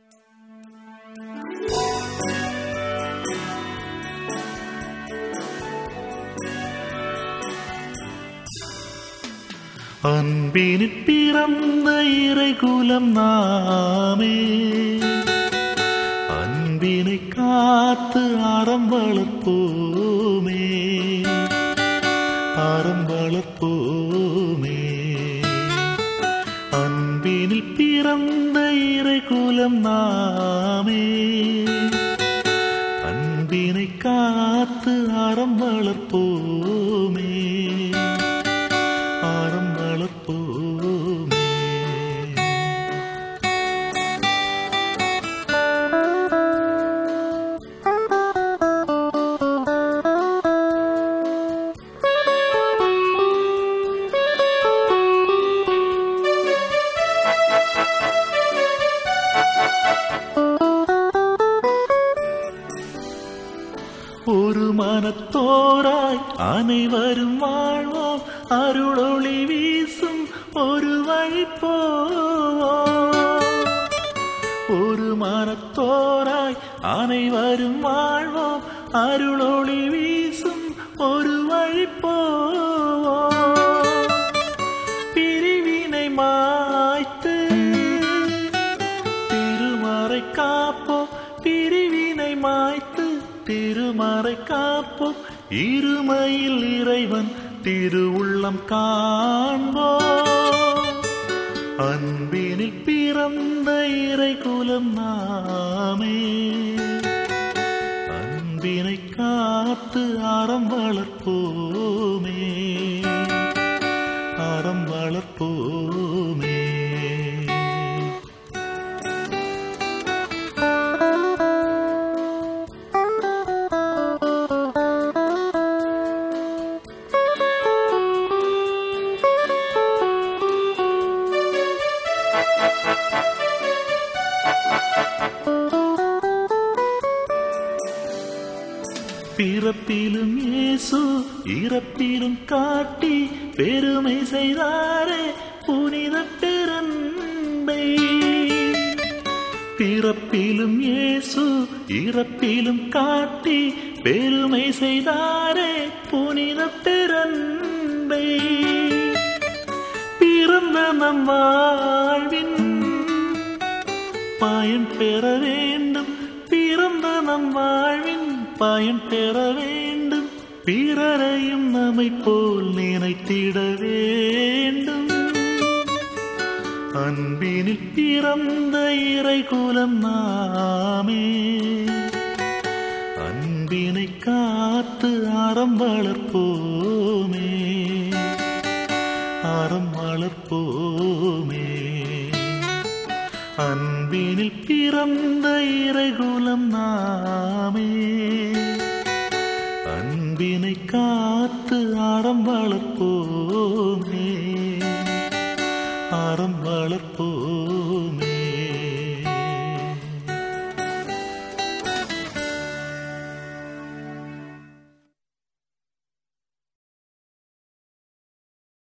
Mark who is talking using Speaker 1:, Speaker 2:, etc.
Speaker 1: அன்பினில் பிறந்த இறைகுலம் நாமே அன்பினை காத்து அறம் வளர்ப்போமே அறம் வளர்ப்போமே அன்பினில் பிறந்த இறைகுலம் நாமே அன்பினை காத்து அறம் வளர்ப்போமே அறம் வளர்ப்போமே ஒரு மனத்தோராய் அனைவரும் வாழ்வோம் அருளொளி வீசும் ஒரு வழி போவோம் ஒரு மனத்தோராய் அனைவரும் வாழ்வோம் அருளொளி வீசும் ஒரு வழி போவோம் பிரிவினை மாய்த்து திருமறை காப்போம் பிரிவினை மாய்த்து திருமறை காப்போம் இருமையில் இறைவன் திருவுள்ளம் காண்போம் அன்பினில் பிறந்த இறைகுலம் நாமே அன்பினை காத்து அறம் வளர்ப்போமே அறம் வளர்ப்போமே பிறப்பிலும் இயேசு இறப்பிலும் காட்டி பெருமை செய்தாரே புனித பெருந்தை பிறப்பிலும் இயேசு இறப்பிலும் காட்டி பெருமை செய்தாரே புனித பெருந்தை பிறந்த நம் வாழ்வின் பயன் பெற வேண்டும் பிறந்த நம் வாழ்வின் பயன் பெற வேண்டும் பிறரையும் நம்மை போல் நினைத்திட வேண்டும் அன்பினில் பிறந்த இறைகுலம் நாமே அன்பினை காத்து அறம் வளர்ப்போமே அறம் வளர்ப்போமே அன்பினில் பிறந்த இறைகுலம் நாமே